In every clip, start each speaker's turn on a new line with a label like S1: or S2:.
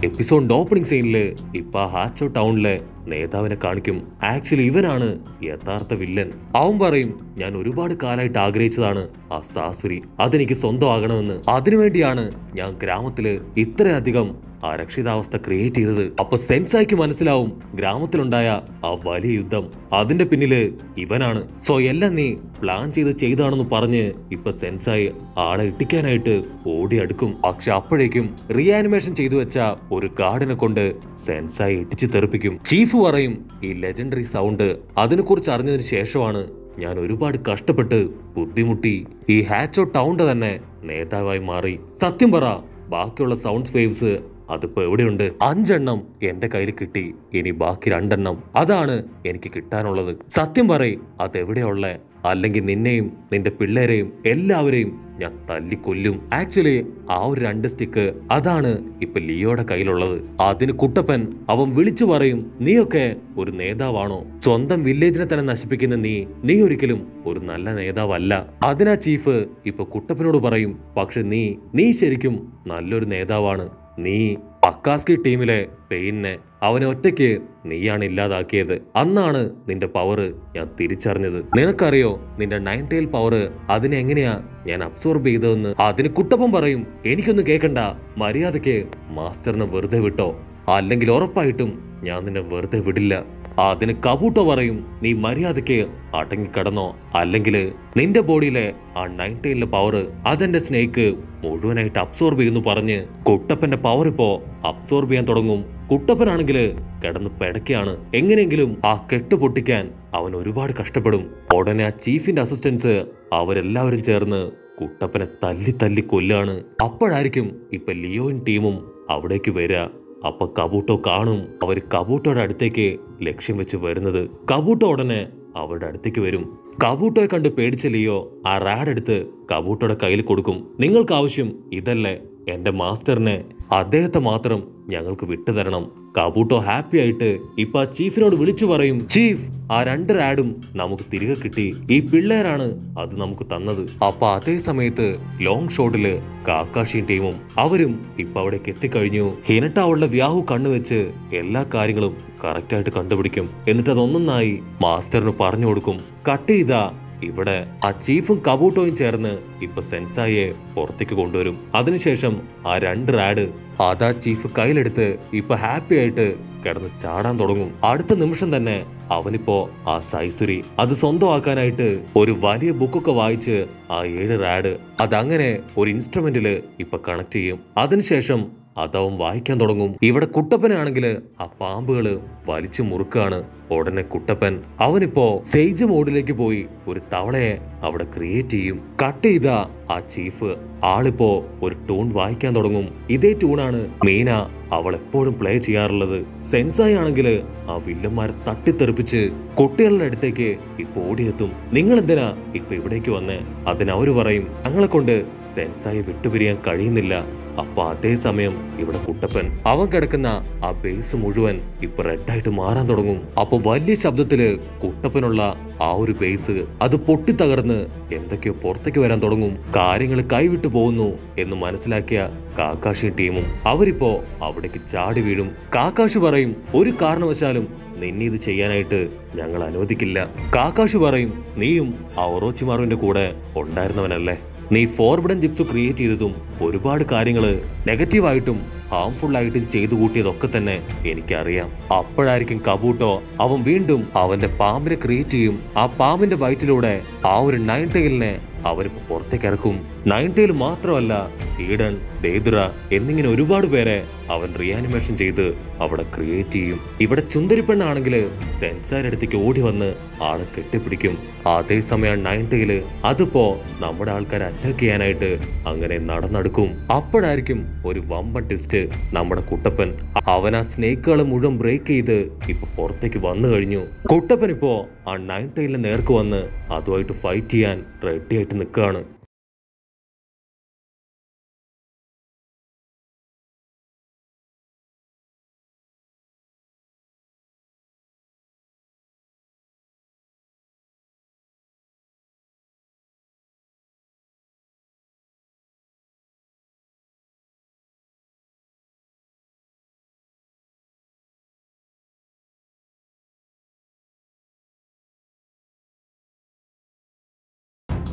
S1: എപ്പിസോഡിന്റെ opening സീനില് ഇപ്പൊ ആ ഹാച്ചോ ടൗണിലെ നേതാവിനെ കാണിക്കും ആക്ച്വലി ഇവനാണ് യഥാർത്ഥ വില്ലൻ അവൻ പറയും ഞാൻ ഒരുപാട് കാലമായിട്ട് ആഗ്രഹിച്ചതാണ് ആ സാസുരി അതെനിക്ക് സ്വന്തമാകണമെന്ന് അതിനുവേണ്ടിയാണ് ഞാൻ ഗ്രാമത്തില് ഇത്രയധികം അരക്ഷിതാവസ്ഥ ക്രിയേറ്റ് ചെയ്തത് അപ്പൊ സെൻസായിക്ക് മനസ്സിലാവും ഗ്രാമത്തിലുണ്ടായ ആ വലിയ യുദ്ധം അതിന്റെ പിന്നില് ഇവനാണ് സോ എല്ലാം നീ പ്ലാൻ ചെയ്ത് ചെയ്താണെന്ന് പറഞ്ഞ് ഇപ്പൊ സെൻസായി ആളെ ഇട്ടിക്കാനായിട്ട് ഓടി അടുക്കും പക്ഷെ അപ്പോഴേക്കും റീആനിമേഷൻ ചെയ്തു വെച്ച ഒരു ഗാർഡിനെ കൊണ്ട് സെൻസായി ഇട്ടിച്ച് തെറിപ്പിക്കും ചീഫ് പറയും ഈ ലെജൻഡറി സൗണ്ട് അതിനെക്കുറിച്ച് അറിഞ്ഞതിന് ശേഷമാണ് ഞാൻ ഒരുപാട് കഷ്ടപ്പെട്ട് ബുദ്ധിമുട്ടി ഈ ഹാച്ചോ ടൗണിന്റെ തന്നെ നേതാവായി മാറി സത്യം പറ ബാക്കിയുള്ള സൗണ്ട് വേവ്സ് അതിപ്പോ എവിടെയുണ്ട് അഞ്ചെണ്ണം എന്റെ കയ്യിൽ കിട്ടി ഇനി ബാക്കി രണ്ടെണ്ണം അതാണ് എനിക്ക് കിട്ടാനുള്ളത് സത്യം പറയ് അതെവിടെയുള്ള അല്ലെങ്കിൽ നിന്നെയും നിന്റെ പിള്ളേരെയും എല്ലാവരെയും ഞാൻ തല്ലിക്കൊല്ലും ആക്ച്വലി ആ ഒരു രണ്ട് സ്റ്റിക്ക് അതാണ് ഇപ്പൊ ലിയോയുടെ കയ്യിലുള്ളത് അതിന് കുട്ടപ്പൻ അവൻ വിളിച്ചു പറയും നീയൊക്കെ ഒരു നേതാവാണോ സ്വന്തം വില്ലേജിനെ തന്നെ നശിപ്പിക്കുന്ന നീ നീ ഒരിക്കലും ഒരു നല്ല നേതാവല്ല അതിനാ ചീഫ് ഇപ്പൊ കുട്ടപ്പനോട് പറയും പക്ഷെ നീ നീ ശരിക്കും നല്ലൊരു നേതാവാണ് നീ അക്കാസ്കി ടീമിലെ പെയിനെ അവനെ ഒറ്റയ്ക്ക് നീയാണ് ഇല്ലാതാക്കിയത് അന്നാണ് നിന്റെ പവർ ഞാൻ തിരിച്ചറിഞ്ഞത് നിനക്കറിയോ നിന്റെ നയൻ ടൈൽ പവർ അതിനെ എങ്ങനെയാ ഞാൻ അബ്സോർബ് ചെയ്തതെന്ന് അതിന് കുട്ടപ്പം പറയും എനിക്കൊന്നും കേൾക്കണ്ട മര്യാദയ്ക്ക് മാസ്റ്ററിനെ വെറുതെ വിട്ടോ അല്ലെങ്കിൽ ഉറപ്പായിട്ടും ഞാൻ നിന്നെ വെറുതെ വിടില്ല അതിന് കബൂട്ടോ പറയും നീ മര്യാദയ്ക്ക് അടങ്ങിക്കിടന്നോ അല്ലെങ്കിൽ നിന്റെ ബോഡിയിലെ ആ നയൻറ്റീനിലെ പവർ അതെന്റെ സ്നേക്ക് മുഴുവനായിട്ട് അബ്സോർബ് ചെയ്യുന്നു പറഞ്ഞ് കുട്ടപ്പന്റെ പവർ ഇപ്പോ അബ്സോർബ് ചെയ്യാൻ തുടങ്ങും കുട്ടപ്പനാണെങ്കിൽ കിടന്ന് പെടയ്ക്കാണ് എങ്ങനെയെങ്കിലും ആ കെട്ട് പൊട്ടിക്കാൻ അവൻ ഒരുപാട് കഷ്ടപ്പെടും ഉടനെ ആ ചീഫിന്റെ അസിസ്റ്റൻസ് അവരെല്ലാവരും ചേർന്ന് കുട്ടപ്പനെ തല്ലി തല്ലി കൊല്ലാണ് അപ്പോഴായിരിക്കും ഇപ്പൊ ലിയോയും ടീമും അവിടേക്ക് വരിക അപ്പൊ കബൂട്ടോ കാണും അവർ കബൂട്ടോയുടെ അടുത്തേക്ക് ലക്ഷ്യം വെച്ച് വരുന്നത് കബൂട്ടോ ഉടനെ അവരുടെ അടുത്തേക്ക് വരും കബൂട്ടോയെ കണ്ട് പേടിച്ച ലിയോ ആ റാഡ് എടുത്ത് കബൂട്ടോയുടെ കയ്യിൽ കൊടുക്കും നിങ്ങൾക്ക് ആവശ്യം ഇതല്ലേ എന്റെ മാസ്റ്ററിനെ അദ്ദേഹത്തെ മാത്രം ഞങ്ങൾക്ക് വിട്ടുതരണം കബൂട്ടോ ഹാപ്പി ആയിട്ട് ഇപ്പൊ ആ ചീഫിനോട് വിളിച്ചു പറയും ചീഫ് ആ രണ്ട് റാഡും നമുക്ക് തിരികെ കിട്ടി ഈ പിള്ളേരാണ് അത് നമുക്ക് തന്നത് അപ്പൊ അതേ സമയത്ത് ലോങ് ഷോട്ടില് കാക്കാഷിയും ടീമും അവരും ഇപ്പൊ അവിടേക്ക് എത്തിക്കഴിഞ്ഞു ഹിനട്ട അവളുടെ വ്യാഹു കണ്ണുവെച്ച് എല്ലാ കാര്യങ്ങളും കറക്റ്റായിട്ട് കണ്ടുപിടിക്കും എന്നിട്ട് അതൊന്നൊന്നായി മാസ്റ്ററിന് പറഞ്ഞു കൊടുക്കും കട്ട് ചെയ്താ ഇവിടെ ആ ചീഫും കബൂട്ടോയും ചേർന്ന് ഇപ്പൊ സെൻസായെ പുറത്തേക്ക് കൊണ്ടുവരും അതിനുശേഷം ആ രണ്ട് റാഡ് അതാ ചീഫ് കയ്യിലെടുത്ത് ഇപ്പൊ ഹാപ്പി ആയിട്ട് കിടന്ന് ചാടാൻ തുടങ്ങും അടുത്ത നിമിഷം തന്നെ അവനിപ്പോ ആ സൈസുരി അത് സ്വന്തമാക്കാനായിട്ട് ഒരു വലിയ ബുക്കൊക്കെ വായിച്ച് ആ ഏഴ് റാഡ് അതങ്ങനെ ഒരു ഇൻസ്ട്രുമെന്റില് ഇപ്പൊ കണക്ട് ചെയ്യും അതിനുശേഷം അതവൻ വായിക്കാൻ തുടങ്ങും ഇവിടെ കുട്ടപ്പനാണെങ്കിൽ ആ പാമ്പുകള് വലിച്ചു മുറുക്കാണ് ഉടനെ കുട്ടപ്പൻ അവനിപ്പോ സേജ് മോഡിലേക്ക് പോയി ഒരു തവളയെ അവിടെ ക്രിയേറ്റ് ചെയ്യും കട്ട് ചെയ്ത ആ ചീഫ് ആളിപ്പോ ഒരു ടൂൺ വായിക്കാൻ തുടങ്ങും ഇതേ ട്യൂണാണ് മീന അവൾ എപ്പോഴും പ്ലേ ചെയ്യാറുള്ളത് സെൻസായി ആണെങ്കിൽ ആ വില്ലന്മാരെ തട്ടിത്തെറിപ്പിച്ച് കുട്ടികളുടെ അടുത്തേക്ക് ഇപ്പൊ ഓടിയെത്തും നിങ്ങൾ എന്തിനാ ഇപ്പൊ ഇവിടേക്ക് വന്നേ അതിന് അവര് പറയും ഞങ്ങളെ കൊണ്ട് സെൻസായി വിട്ടുപിരിയാൻ കഴിയുന്നില്ല അപ്പൊ അതേ സമയം ഇവിടെ കുട്ടപ്പൻ അവൻ കിടക്കുന്ന ആ ബേസ് മുഴുവൻ ഇപ്പൊ റെഡായിട്ട് മാറാൻ തുടങ്ങും അപ്പൊ വലിയ ശബ്ദത്തില് കുട്ടപ്പനുള്ള ആ ഒരു ബേസ് അത് പൊട്ടിത്തകർന്ന് എന്തൊക്കെയോ പുറത്തേക്ക് വരാൻ തുടങ്ങും കാര്യങ്ങൾ കൈവിട്ടു പോകുന്നു എന്ന് മനസ്സിലാക്കിയ കാക്കാശി ടീമും അവരിപ്പോ അവിടേക്ക് ചാടി വീഴും കാക്കാശ് പറയും ഒരു കാരണവശാലും നിന്നെ ഇത് ചെയ്യാനായിട്ട് ഞങ്ങൾ അനുവദിക്കില്ല കാക്കാശ് പറയും നീയും ആ ഒറോച്ചിമാറുവിന്റെ കൂടെ ഉണ്ടായിരുന്നവനല്ലേ നീ ഫോർബിഡൻ ജിപ്സ് ക്രിയേറ്റ് ചെയ്തതും ഒരുപാട് കാര്യങ്ങൾ നെഗറ്റീവായിട്ടും ഹാംഫുൾ ആയിട്ടും ചെയ്തു കൂട്ടിയതൊക്കെ തന്നെ എനിക്കറിയാം അപ്പോഴായിരിക്കും കബൂട്ടോ അവൻ വീണ്ടും അവന്റെ പാമ്പിനെ ക്രിയേറ്റ് ചെയ്യും ആ പാമ്പിന്റെ വയറ്റിലൂടെ ആ ഒരു നയൻ ടൈലിനെ അവരിപ്പോ പുറത്തേക്ക് ഇറക്കും നയൻ ടൈൽ മാത്രമല്ല ഈഡൻ ദേദുറ എന്നിങ്ങനെ ഒരുപാട് പേരെ അവൻ റിയാനിമേഷൻ ചെയ്ത് അവിടെ ക്രിയേറ്റ് ചെയ്യും ഇവിടെ ചുന്ദരി പെണ്ണാണെങ്കിൽ സെൻസാർ അടുത്തേക്ക് ഓടി വന്ന് ആളെ കെട്ടിപ്പിടിക്കും അതേസമയം നയൻ ടൈല് അതിപ്പോ നമ്മുടെ ആൾക്കാരെ അറ്റാക്ക് ചെയ്യാനായിട്ട് അങ്ങനെ നടന്നെടുക്കും അപ്പോഴായിരിക്കും ഒരു വമ്പൻ ട്വിസ്റ്റ് നമ്മുടെ കുട്ടപ്പൻ അവൻ ആ സ്നേക്കുകളെ മുഴുവൻ ബ്രേക്ക് ചെയ്ത് ഇപ്പൊ പുറത്തേക്ക് വന്നു കഴിഞ്ഞു കുട്ടപ്പൻ ഇപ്പോ ആ നയൻ ടൈലിന് നേർക്ക് വന്ന് അതുമായിട്ട് ഫൈറ്റ് ചെയ്യാൻ റെഡി ആയിട്ട് നിൽക്കുകയാണ്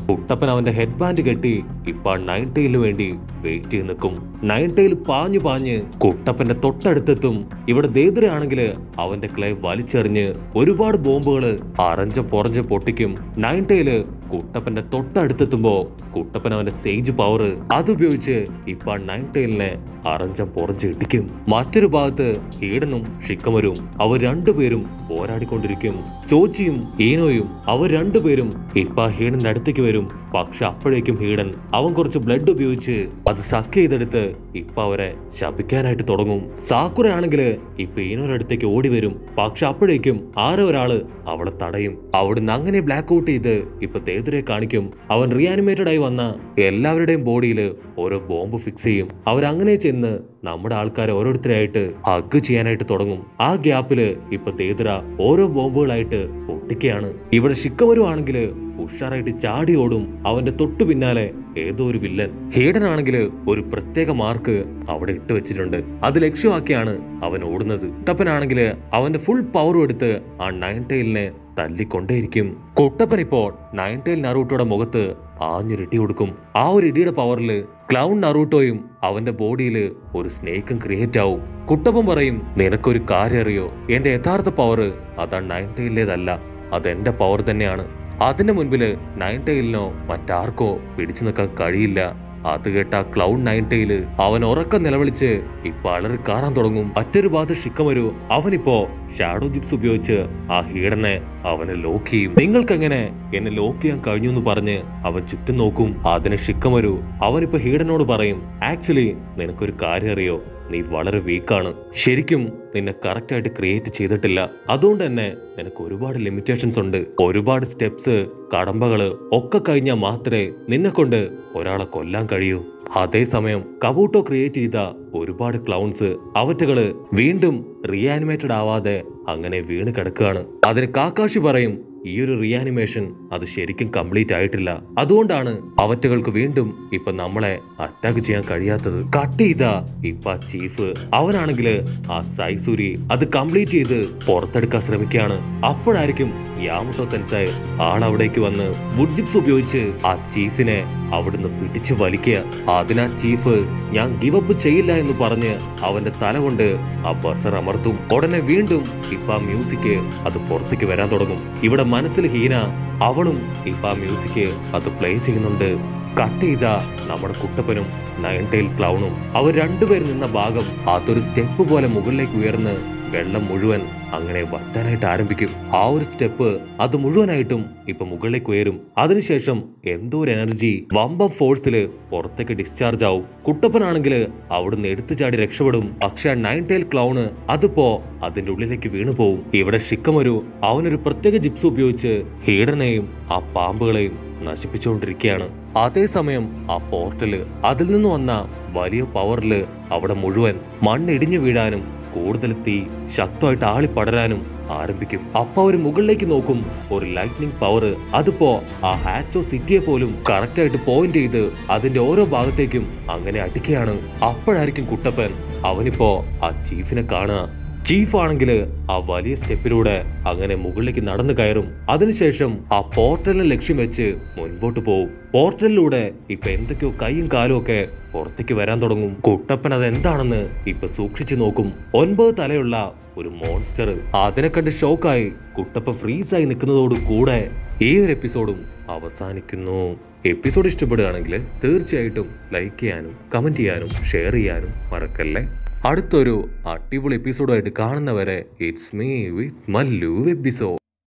S1: കുട്ടപ്പൻ അവന്റെ ഹെഡ് ബാൻഡ് കെട്ടി ഇപ്പൊ നയൻ ടൈലിന് വേണ്ടി വെയിറ്റ് ചെയ്ത് നിൽക്കും നയൻ ടൈൽ പാഞ്ഞു പാഞ്ഞ് കുട്ടപ്പന്റെ തൊട്ടടുത്തെത്തും ഇവിടെ ദേദുരയാണെങ്കിൽ അവന്റെ ക്ലേ വലിച്ചെറിഞ്ഞ് ഒരുപാട് ബോംബുകള് അറഞ്ചം പൊറഞ്ചം പൊട്ടിക്കും നയൻ ടൈല് കുട്ടപ്പന്റെ തൊട്ടടുത്തെത്തുമ്പോ കുട്ടപ്പൻ അവന്റെ സേജ് പവർ അതുപയോഗിച്ച് ഇപ്പൊ നയൻ ടൈലിനെ അറഞ്ചം പൊറഞ്ച് ഇട്ടിക്കും മറ്റൊരു ഭാഗത്ത് ഹീഡനും ഷിക്കമരും അവർ രണ്ടുപേരും പോരാടിക്കൊണ്ടിരിക്കും ചോച്ചിയും ഈനോയും അവർ രണ്ടുപേരും ഇപ്പൊ ഹീഡന്റെ അടുത്തേക്ക് വരും പക്ഷെ അപ്പോഴേക്കും ഹീഡൻ അവൻ കുറച്ച് ബ്ലഡ് ഉപയോഗിച്ച് അത് സക്ക് ചെയ്തെടുത്ത് ഇപ്പൊ അവരെ ശപിക്കാനായിട്ട് തുടങ്ങും സാക്കുറ ആണെങ്കിൽ ഇപ്പൊ ഈനോയുടെ അടുത്തേക്ക് ഓടി വരും പക്ഷെ അപ്പോഴേക്കും ആരോ ഒരാള് അവളെ തടയും അവിടുന്ന് അങ്ങനെ ബ്ലാക്ക് ഔട്ട് ചെയ്ത് ഇപ്പൊ തേതുരെ കാണിക്കും അവൻ റീആനിമേറ്റഡ് ആയി വന്ന എല്ലാവരുടെയും ബോഡിയിൽ ഓരോ ബോംബ് ഫിക്സ് ചെയ്യും അവരങ്ങനെ ചെന്ന് നമ്മുടെ ആൾക്കാരെ ഓരോരുത്തരായിട്ട് ഹഗ് ചെയ്യാനായിട്ട് തുടങ്ങും ആ ഗ്യാപ്പില് ഇപ്പൊ തേതുര ഓരോ ബോംബുകളായിട്ട് പൊട്ടിക്കുകയാണ് ഇവിടെ ഷിക്കവരുവാണെങ്കിൽ ഉഷാറായിട്ട് ചാടി ഓടും അവന്റെ തൊട്ടു പിന്നാലെ ഏതോ ഒരു വില്ലൻ ഹീഡൻ ആണെങ്കിൽ ഒരു പ്രത്യേക മാർക്ക് അവിടെ ഇട്ട് വെച്ചിട്ടുണ്ട് അത് ലക്ഷ്യമാക്കിയാണ് അവൻ ഓടുന്നത് കുട്ടപ്പനാണെങ്കിൽ അവന്റെ ഫുൾ പവറും എടുത്ത് ആ നയൻ ടൈലിനെ തല്ലിക്കൊണ്ടേയിരിക്കും കുട്ടപ്പൻ ഇപ്പോൾ നയൻ ടൈൽ നറൂട്ടോയുടെ മുഖത്ത് ആഞ്ഞൊരിട്ടി കൊടുക്കും ആ ഒരു ഇടിയുടെ പവറിൽ ക്ലൗൺ നറൂട്ടോയും അവന്റെ ബോഡിയിൽ ഒരു സ്നേക്കും ക്രിയേറ്റ് ആവും കുട്ടപ്പൻ പറയും നിനക്കൊരു കാര്യം അറിയോ എന്റെ യഥാർത്ഥ പവർ അതാ നയൻ ടൈലിലേതല്ല അതെന്റെ പവർ തന്നെയാണ് അതിന്റെ മുൻപില് നയൻ ടൈലിനോ മറ്റാർക്കോ പിടിച്ചു നിൽക്കാൻ കഴിയില്ല അത് കേട്ട ക്ലൗഡ് നയൻ ടൈല് അവൻ ഉറക്കം നിലവിളിച്ച് ഇപ്പൊ അലറി കാറാൻ തുടങ്ങും മറ്റൊരു ഭാഗത്ത് ഷിക്കമരു അവനിപ്പോ ഷാഡോ ജിപ്സ് ഉപയോഗിച്ച് ആ ഹീഡനെ അവനെ ലോക്ക് ചെയ്യും നിങ്ങൾക്ക് എങ്ങനെ എന്നെ ലോക്ക് ചെയ്യാൻ കഴിഞ്ഞു എന്ന് പറഞ്ഞ് അവൻ ചുറ്റും നോക്കും അതിന് ഷിക്കമരു അവനിപ്പോ ഹീഡനോട് പറയും ആക്ച്വലി നിനക്കൊരു കാര്യം അറിയോ നീ വളരെ വീക്കാണ് ശരിക്കും നിന്നെ കറക്റ്റ് ആയിട്ട് ക്രിയേറ്റ് ചെയ്തിട്ടില്ല അതുകൊണ്ട് തന്നെ നിനക്ക് ഒരുപാട് ലിമിറ്റേഷൻസ് ഉണ്ട് ഒരുപാട് സ്റ്റെപ്സ് കടമ്പകള് ഒക്കെ കഴിഞ്ഞാൽ മാത്രമേ നിന്നെ കൊണ്ട് ഒരാളെ കൊല്ലാൻ കഴിയൂ അതേസമയം കബൂട്ടോ ക്രിയേറ്റ് ചെയ്ത ഒരുപാട് ക്ലൗൺസ് അവറ്റകള് വീണ്ടും റീആനിമേറ്റഡ് ആവാതെ അങ്ങനെ വീണ് കിടക്കുകയാണ് അതിന് കാക്കാഷി പറയും ഈ ഒരു റീആനിമേഷൻ അത് ശരിക്കും കംപ്ലീറ്റ് ആയിട്ടില്ല അതുകൊണ്ടാണ് അവറ്റകൾക്ക് വീണ്ടും ഇപ്പൊ നമ്മളെ അറ്റാക്ക് ചെയ്യാൻ കഴിയാത്തത് കട്ട് ചെയ്ത ഇപ്പൊ ചീഫ് അവനാണെങ്കിൽ ആ സൈസൂരി അത് കംപ്ലീറ്റ് ചെയ്ത് പുറത്തെടുക്കാൻ ശ്രമിക്കുകയാണ് അപ്പോഴായിരിക്കും യാമട്ടോ സെൻസായ് ആളവിടേക്ക് വന്ന് വുഡ് ജിപ്സ് ഉപയോഗിച്ച് ആ ചീഫിനെ അവിടുന്ന് പിടിച്ചു വലിക്കുക അതിനാ ചീഫ് ഞാൻ ഗിവപ്പ് ചെയ്യില്ല എന്ന് പറഞ്ഞ് അവന്റെ തല കൊണ്ട് ആ ബസർ അമർത്തും ഉടനെ വീണ്ടും ഇപ്പൊ ആ മ്യൂസിക് അത് പുറത്തേക്ക് വരാൻ തുടങ്ങും ഇവിടെ മനസ്സിൽ ഹീന അവളും ഇപ്പൊ ആ മ്യൂസിക് അത് പ്ലേ ചെയ്യുന്നുണ്ട് കട്ട് ചെയ്ത നമ്മുടെ കുട്ടപ്പനും നയൻ ടൈൽ ക്ലൗണും അവർ രണ്ടുപേരും നിന്ന ഭാഗം അതൊരു സ്റ്റെപ്പ് പോലെ മുകളിലേക്ക് ഉയർന്ന് വെള്ളം മുഴുവൻ അങ്ങനെ വറ്റാനായിട്ട് ആരംഭിക്കും ആ ഒരു സ്റ്റെപ്പ് അത് മുഴുവനായിട്ടും ഇപ്പൊ മുകളിലേക്ക് ഉയരും അതിനുശേഷം എന്തോ ഒരു എനർജി വമ്പം ഫോഴ്സില് പുറത്തേക്ക് ഡിസ്ചാർജ് ആവും കുട്ടപ്പനാണെങ്കിൽ അവിടുന്ന് എടുത്തു ചാടി രക്ഷപ്പെടും പക്ഷെ നയൻ ടൈൽ ക്ലൗണ് അതിപ്പോ അതിന്റെ ഉള്ളിലേക്ക് വീണു പോവും ഇവിടെ ഷിക്കമൊരു അവനൊരു പ്രത്യേക ജിപ്സ് ഉപയോഗിച്ച് ഹീഡനെയും ആ പാമ്പുകളെയും നശിപ്പിച്ചുകൊണ്ടിരിക്കുകയാണ് അതേസമയം ആ പോർട്ടല് അതിൽ നിന്ന് വന്ന വലിയ പവറില് അവിടെ മുഴുവൻ മണ്ണിടിഞ്ഞു വീഴാനും കൂടുതൽ തീ ശക്തമായിട്ട് ആളിപ്പടരാനും ആരംഭിക്കും അപ്പൊ അവര് മുകളിലേക്ക് നോക്കും ഒരു ലൈറ്റ്നിങ് പവർ അതിപ്പോ ആ ഹാച്ചോ സിറ്റിയെ പോലും കറക്റ്റ് ആയിട്ട് പോയിന്റ് ചെയ്ത് അതിന്റെ ഓരോ ഭാഗത്തേക്കും അങ്ങനെ അടിക്കുകയാണ് അപ്പോഴായിരിക്കും കുട്ടപ്പൻ അവനിപ്പോ ആ ചീഫിനെ കാണുക ചീഫ് ആണെങ്കിൽ ആ വലിയ സ്റ്റെപ്പിലൂടെ അങ്ങനെ മുകളിലേക്ക് നടന്നു കയറും അതിനുശേഷം ആ പോർട്ടലിനെ ലക്ഷ്യം വെച്ച് മുൻപോട്ട് പോകും പോർട്ടലിലൂടെ ഇപ്പൊ എന്തൊക്കെയോ കൈയും കാലും ഒക്കെ പുറത്തേക്ക് വരാൻ തുടങ്ങും കുട്ടപ്പൻ അത് എന്താണെന്ന് ഇപ്പൊ സൂക്ഷിച്ചു നോക്കും ഒൻപത് തലയുള്ള ഒരു മോൺസ്റ്റർ അതിനെ കണ്ട് ഷോക്കായി കുട്ടപ്പൻ ഫ്രീസായി നിൽക്കുന്നതോട് കൂടെ ഈ ഒരു എപ്പിസോഡും അവസാനിക്കുന്നു എപ്പിസോഡ് ഇഷ്ടപ്പെടുകയാണെങ്കിൽ തീർച്ചയായിട്ടും ലൈക്ക് ചെയ്യാനും കമന്റ് ചെയ്യാനും ഷെയർ ചെയ്യാനും മറക്കല്ലേ അടുത്തൊരു അടിപൊളി എപ്പിസോഡുമായിട്ട് കാണുന്നവരെ it's me with Mallu episode